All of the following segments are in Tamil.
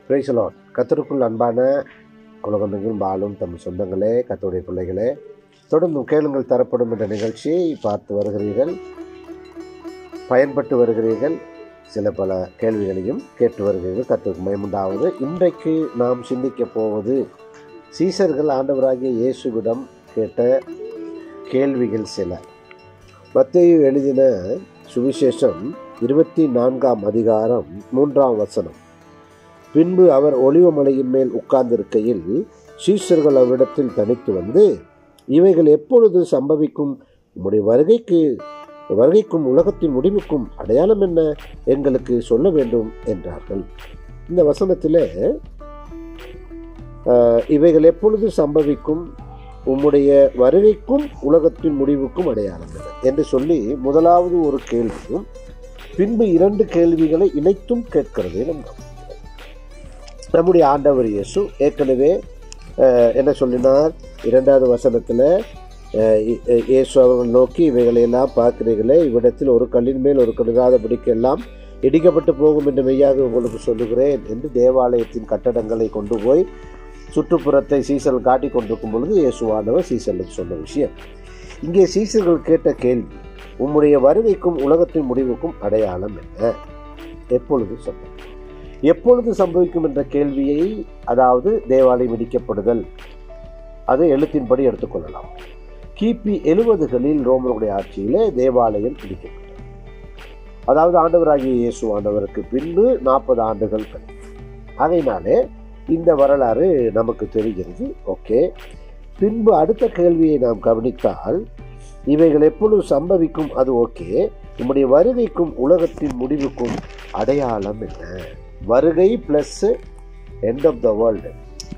பிரைசலாட் கத்தருக்குள் அன்பான உலகமெங்கும் வாழும் தம் சொந்தங்களே கத்தருடைய பிள்ளைகளே தொடர்ந்தும் கேளுங்கள் தரப்படும் என்ற நிகழ்ச்சியை பார்த்து வருகிறீர்கள் பயன்பட்டு வருகிறீர்கள் சில பல கேள்விகளையும் கேட்டு வருகிறீர்கள் கத்தருக்கு மயமுண்டாவது இன்றைக்கு நாம் சிந்திக்க போவது சீசர்கள் ஆண்டவராகிய இயேசுவிடம் கேட்ட கேள்விகள் சில மத்தேயு எழுதின சுவிசேஷம் இருபத்தி நான்காம் அதிகாரம் மூன்றாம் வசனம் பின்பு அவர் ஒளிவமலையின் மேல் உட்கார்ந்திருக்கையில் சீஷர்கள் அவரிடத்தில் தனித்து வந்து இவைகள் எப்பொழுது சம்பவிக்கும் உம்முடைய வருகைக்கு வருகைக்கும் உலகத்தின் முடிவுக்கும் அடையாளம் என்ன எங்களுக்கு சொல்ல வேண்டும் என்றார்கள் இந்த வசனத்தில் இவைகள் எப்பொழுது சம்பவிக்கும் உம்முடைய வருகைக்கும் உலகத்தின் முடிவுக்கும் அடையாளம் என்ன என்று சொல்லி முதலாவது ஒரு கேள்வியும் பின்பு இரண்டு கேள்விகளை இணைத்தும் கேட்கிறதே நம் நம்முடைய ஆண்டவர் இயேசு ஏற்கனவே என்ன சொல்லினார் இரண்டாவது வசனத்தில் இயேசு அவர்கள் நோக்கி இவைகளை எல்லாம் பார்க்கிறீர்களே இவ்விடத்தில் ஒரு கல்லின் மேல் ஒரு கழுகாதபடிக்கு எல்லாம் இடிக்கப்பட்டு போகும் என்று மெய்யாக உங்களுக்கு சொல்லுகிறேன் என்று தேவாலயத்தின் கட்டடங்களை கொண்டு போய் சுற்றுப்புறத்தை சீசல் காட்டி கொண்டிருக்கும் பொழுது இயேசுவானவர் சீசலுக்கு சொன்ன விஷயம் இங்கே சீசர்கள் கேட்ட கேள்வி உம்முடைய வருகைக்கும் உலகத்தின் முடிவுக்கும் அடையாளம் என்ன எப்பொழுது சொன்ன எப்பொழுது சம்பவிக்கும் என்ற கேள்வியை அதாவது தேவாலயம் இடிக்கப்படுதல் அது எழுத்தின்படி எடுத்துக்கொள்ளலாம் கிபி எழுபதுகளில் ரோமனுடைய ஆட்சியிலே தேவாலயம் இடிக்கப்பட்டது அதாவது ஆண்டவராகிய இயேசு ஆண்டவருக்கு பின்பு நாற்பது ஆண்டுகள் கழிவு அதனாலே இந்த வரலாறு நமக்கு தெரிகிறது ஓகே பின்பு அடுத்த கேள்வியை நாம் கவனித்தால் இவைகள் எப்பொழுது சம்பவிக்கும் அது ஓகே உம்முடைய வருகைக்கும் உலகத்தின் முடிவுக்கும் அடையாளம் என்ன வருகை plus end of the world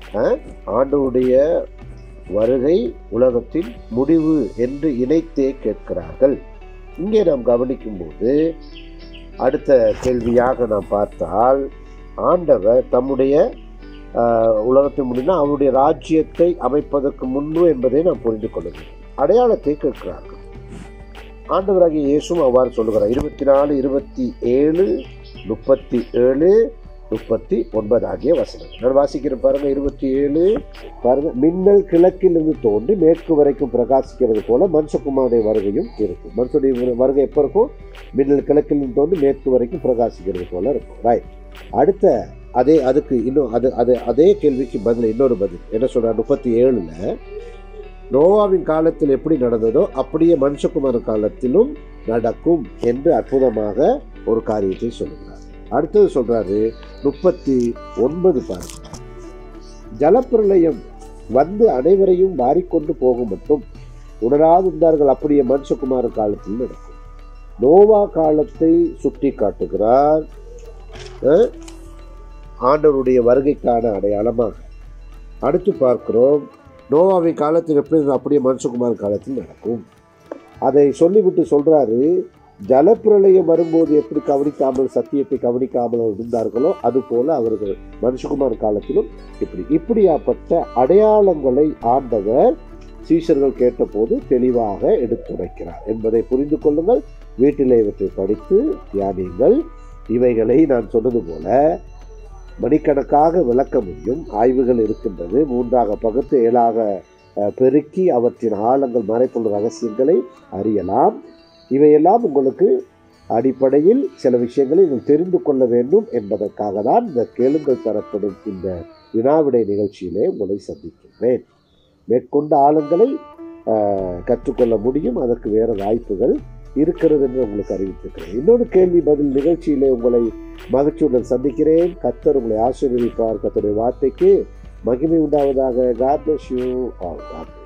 ஆண்டவுடைய வருகை உலகத்தின் முடிவு என்று இணைத்தே கேட்கிறார்கள் இங்கே நாம் கவனிக்கும்போது அடுத்த கேள்வியாக நாம் பார்த்தால் ஆண்டவர் தம்முடைய உலகத்தின் முடினா அவருடைய ராஜ்யத்தை அமைப்பதற்கு முன்பு என்பதை நாம் புரிந்து கொள்ள வேண்டும் அடையாளத்தை கேட்கிறார்கள் ஆண்டவராகிய இயேசும் அவ்வாறு சொல்லுகிறார் இருபத்தி நாலு இருபத்தி ஏழு முப்பத்தி ஏழு முப்பத்தி ஒன்பது ஆகிய வசனம் நான் வாசிக்கிறேன் பாருங்க இருபத்தி ஏழு பாருங்க மின்னல் கிழக்கில் இருந்து தோன்றி மேற்கு வரைக்கும் பிரகாசிக்கிறது போல மனுஷகுமாருடைய வருகையும் இருக்கும் மனுஷனுடைய வருகை எப்போ இருக்கும் மின்னல் கிழக்கில் இருந்து தோன்றி மேற்கு வரைக்கும் பிரகாசிக்கிறது போல இருக்கும் ரைட் அடுத்த அதே அதுக்கு இன்னும் அது அது அதே கேள்விக்கு பதில் இன்னொரு பதில் என்ன சொல்றார் முப்பத்தி ஏழுல நோவாவின் காலத்தில் எப்படி நடந்ததோ அப்படியே மனுஷகுமார் காலத்திலும் நடக்கும் என்று அற்புதமாக ஒரு காரியத்தை சொல்லுகிறார் அடுத்தது சொல்றாரு முப்பத்தி ஒன்பது பாருங்க ஜலப்பிரளயம் வந்து அனைவரையும் வாரிக்கொண்டு போகும் மட்டும் உணராதிருந்தார்கள் அப்படியே மனுஷகுமார காலத்தில் நடக்கும் நோவா காலத்தை சுட்டி காட்டுகிறார் ஆண்டவருடைய வருகைக்கான அடையாளமாக அடுத்து பார்க்கிறோம் நோவாவின் காலத்தில் எப்படி அப்படியே மனுஷகுமார் காலத்தில் நடக்கும் அதை சொல்லிவிட்டு சொல்றாரு ஜலப்பிரளயம் வரும்போது எப்படி கவனிக்காமல் சத்தியத்தை கவனிக்காமல் இருந்தார்களோ அது போல அவர்கள் மனுஷகுமார் காலத்திலும் இப்படி இப்படியாப்பட்ட அடையாளங்களை ஆண்டவர் சீஷர்கள் கேட்டபோது தெளிவாக எடுத்துரைக்கிறார் என்பதை புரிந்து கொள்ளுங்கள் வீட்டிலே இவற்றை படித்து தியானியுங்கள் இவைகளை நான் சொன்னது போல மணிக்கணக்காக விளக்க முடியும் ஆய்வுகள் இருக்கின்றது மூன்றாக பகுத்து ஏழாக பெருக்கி அவற்றின் ஆழங்கள் மறைப்புள்ள ரகசியங்களை அறியலாம் இவையெல்லாம் உங்களுக்கு அடிப்படையில் சில விஷயங்களை நீங்கள் தெரிந்து கொள்ள வேண்டும் என்பதற்காக தான் இந்த கேளுங்கள் தரப்படும் இந்த வினாவிடை நிகழ்ச்சியிலே உங்களை சந்திக்கின்றேன் மேற்கொண்ட ஆழங்களை கற்றுக்கொள்ள முடியும் அதற்கு வேறு வாய்ப்புகள் இருக்கிறது என்று உங்களுக்கு அறிவித்திருக்கிறேன் இன்னொரு கேள்வி பதில் நிகழ்ச்சியிலே உங்களை மகிழ்ச்சியுடன் சந்திக்கிறேன் கத்தர் உங்களை ஆசீர்வதிப்பார் கத்தருடைய வார்த்தைக்கு மகிமை உண்டாவதாக God bless you all God